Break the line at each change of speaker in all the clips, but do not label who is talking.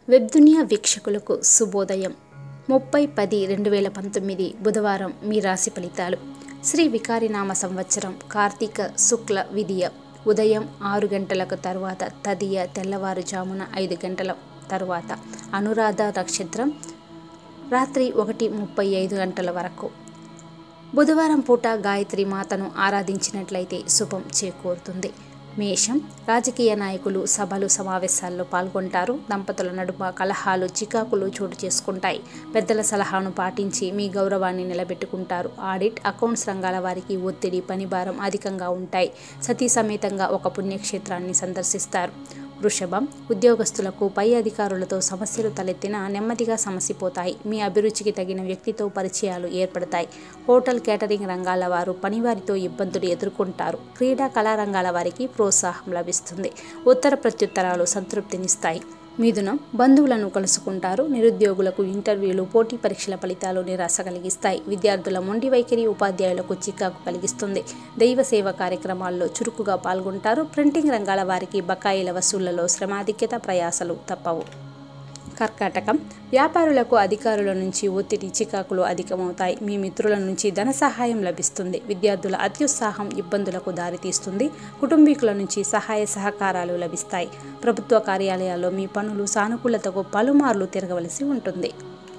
వెబ్దునియా వీక్షకులకు శుభోదయం ముప్పై పది రెండు వేల పంతొమ్మిది బుధవారం మీ రాశి ఫలితాలు శ్రీ వికారినామ సంవత్సరం కార్తీక శుక్ల విధియ ఉదయం ఆరు గంటలకు తరువాత తదియ తెల్లవారుజామున ఐదు గంటల తరువాత అనురాధ నక్షత్రం రాత్రి ఒకటి ముప్పై ఐదు గంటల వరకు బుధవారం పూట గాయత్రి మాతను ఆరాధించినట్లయితే శుభం చేకూరుతుంది మేషం రాజకీయ నాయకులు సభలు సమావేశాల్లో పాల్గొంటారు దంపతుల నడుమ కలహాలు చికాకులు చోటు చేసుకుంటాయి పెద్దల సలహాను పాటించి మీ గౌరవాన్ని నిలబెట్టుకుంటారు ఆడిట్ అకౌంట్స్ రంగాల వారికి ఒత్తిడి పనిభారం అధికంగా ఉంటాయి సతీ సమేతంగా ఒక పుణ్యక్షేత్రాన్ని సందర్శిస్తారు వృషభం ఉద్యోగస్తులకు పై అధికారులతో సమస్యలు తలెత్తినా నెమ్మదిగా సమసిపోతాయి మీ అభిరుచికి తగిన వ్యక్తితో పరిచయాలు ఏర్పడతాయి హోటల్ కేటరింగ్ రంగాల వారు పనివారితో ఇబ్బందులు ఎదుర్కొంటారు క్రీడా కళారంగాల వారికి ప్రోత్సాహం లభిస్తుంది ఉత్తర ప్రత్యుత్తరాలు సంతృప్తినిస్తాయి మిథునం బంధువులను కలుసుకుంటారు నిరుద్యోగులకు ఇంటర్వ్యూలు పోటీ పరీక్షల ఫలితాలు నిరాశ కలిగిస్తాయి విద్యార్థుల మొండి వైఖరి ఉపాధ్యాయులకు చికాకు కలిగిస్తుంది దైవ సేవ కార్యక్రమాల్లో చురుకుగా పాల్గొంటారు ప్రింటింగ్ రంగాల వారికి బకాయిల వసూళ్లలో శ్రమాధిక్యత ప్రయాసలు తప్పవు కర్కాటకం వ్యాపారులకు అధికారుల నుంచి ఒత్తిడి చికాకులు అధికమవుతాయి మీ మిత్రుల నుంచి ధన సహాయం లభిస్తుంది విద్యార్థుల అత్యుత్సాహం ఇబ్బందులకు దారితీస్తుంది కుటుంబీకుల నుంచి సహాయ సహకారాలు లభిస్తాయి ప్రభుత్వ కార్యాలయాల్లో మీ పనులు సానుకూలతకు పలుమార్లు తిరగవలసి ఉంటుంది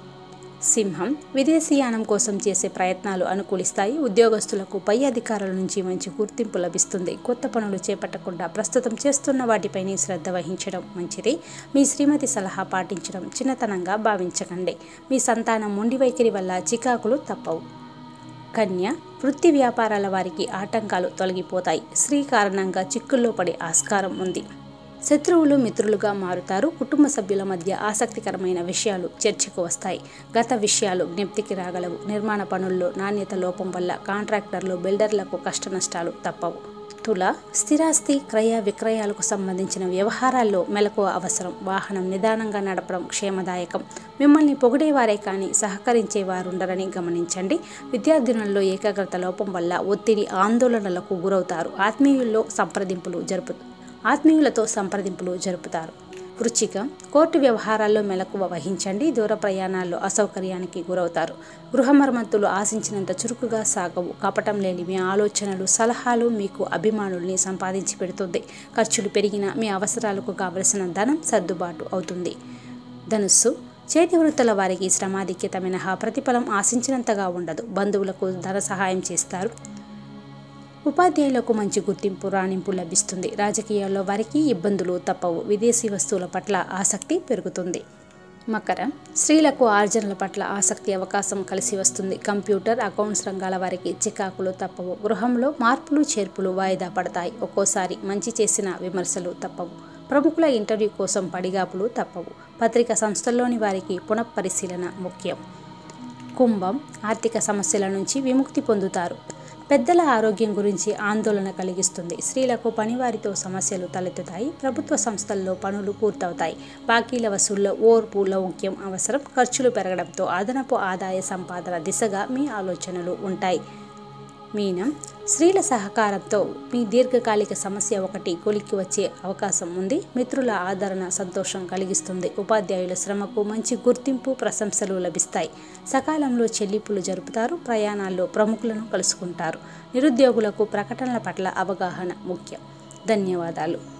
సింహం విదేశీయానం కోసం చేసే ప్రయత్నాలు అనుకూలిస్తాయి ఉద్యోగస్తులకు పై అధికారుల నుంచి మంచి గుర్తింపు లభిస్తుంది కొత్త పనులు చేపట్టకుండా ప్రస్తుతం చేస్తున్న వాటిపైనే శ్రద్ధ వహించడం మంచిది మీ శ్రీమతి సలహా పాటించడం చిన్నతనంగా భావించకండి మీ సంతానం మొండి వైఖరి వల్ల చికాకులు తప్పవు కన్య వృత్తి వ్యాపారాల వారికి ఆటంకాలు తొలగిపోతాయి స్త్రీ కారణంగా చిక్కుల్లో పడే ఆస్కారం ఉంది శత్రువులు మిత్రులుగా మారుతారు కుటుంబ సభ్యుల మధ్య ఆసక్తికరమైన విషయాలు చర్చకు వస్తాయి గత విషయాలు జ్ఞప్తికి రాగలవు నిర్మాణ పనుల్లో నాణ్యత లోపం వల్ల కాంట్రాక్టర్లు బిల్డర్లకు కష్టనష్టాలు తప్పవు తుల స్థిరాస్తి క్రయ విక్రయాలకు సంబంధించిన వ్యవహారాల్లో మెలకువ అవసరం వాహనం నిదానంగా నడపడం క్షేమదాయకం మిమ్మల్ని పొగిడేవారే కానీ సహకరించే వారుండరని గమనించండి విద్యార్థినుల్లో ఏకాగ్రత లోపం వల్ల ఒత్తిడి ఆందోళనలకు గురవుతారు ఆత్మీయుల్లో సంప్రదింపులు జరుపు ఆత్మీయులతో సంప్రదింపులు జరుపుతారు వృచ్చిక కోర్టు వ్యవహారాల్లో మెలకువ వహించండి దూర ప్రయాణాల్లో అసౌకర్యానికి గురవుతారు గృహ మరమ్మతులు ఆశించినంత చురుకుగా సాగవు కపటం లేని మీ ఆలోచనలు సలహాలు మీకు అభిమానుల్ని సంపాదించి పెడుతుంది ఖర్చులు పెరిగినా మీ అవసరాలకు కావలసిన ధనం సర్దుబాటు అవుతుంది ధనుస్సు చేతి వృత్తుల వారికి శ్రమాధిక్యత మినహా ప్రతిఫలం ఆశించినంతగా ఉండదు బంధువులకు ధన సహాయం చేస్తారు ఉపాధ్యాయులకు మంచి గుర్తింపు రాణింపు లభిస్తుంది రాజకీయాల్లో వారికి ఇబ్బందులు తప్పవు విదేశీ వస్తువుల పట్ల ఆసక్తి పెరుగుతుంది మకర స్త్రీలకు ఆర్జనల పట్ల ఆసక్తి అవకాశం కలిసి వస్తుంది కంప్యూటర్ అకౌంట్స్ రంగాల వారికి చికాకులు తప్పవు గృహంలో మార్పులు చేర్పులు వాయిదా పడతాయి ఒక్కోసారి మంచి చేసిన విమర్శలు తప్పవు ప్రముఖుల ఇంటర్వ్యూ కోసం పడిగాపులు తప్పవు పత్రికా సంస్థల్లోని వారికి పునఃపరిశీలన ముఖ్యం కుంభం ఆర్థిక సమస్యల నుంచి విముక్తి పొందుతారు పెద్దల ఆరోగ్యం గురించి ఆందోళన కలిగిస్తుంది స్త్రీలకు పనివారితో సమస్యలు తలెత్తుతాయి ప్రభుత్వ సంస్థల్లో పనులు పూర్తవుతాయి బాకీల వసూల్లో ఓర్పు లౌక్యం అవసరం ఖర్చులు పెరగడంతో అదనపు ఆదాయ సంపాదన దిశగా మీ ఆలోచనలు ఉంటాయి మీనం స్త్రీల సహకారంతో మీ దీర్ఘకాలిక సమస్య ఒకటి కొలిక్కి వచ్చే అవకాశం ఉంది మిత్రుల ఆదరణ సంతోషం కలిగిస్తుంది ఉపాధ్యాయుల శ్రమకు మంచి గుర్తింపు ప్రశంసలు లభిస్తాయి సకాలంలో చెల్లింపులు జరుపుతారు ప్రయాణాల్లో ప్రముఖులను కలుసుకుంటారు నిరుద్యోగులకు ప్రకటనల పట్ల అవగాహన ముఖ్యం ధన్యవాదాలు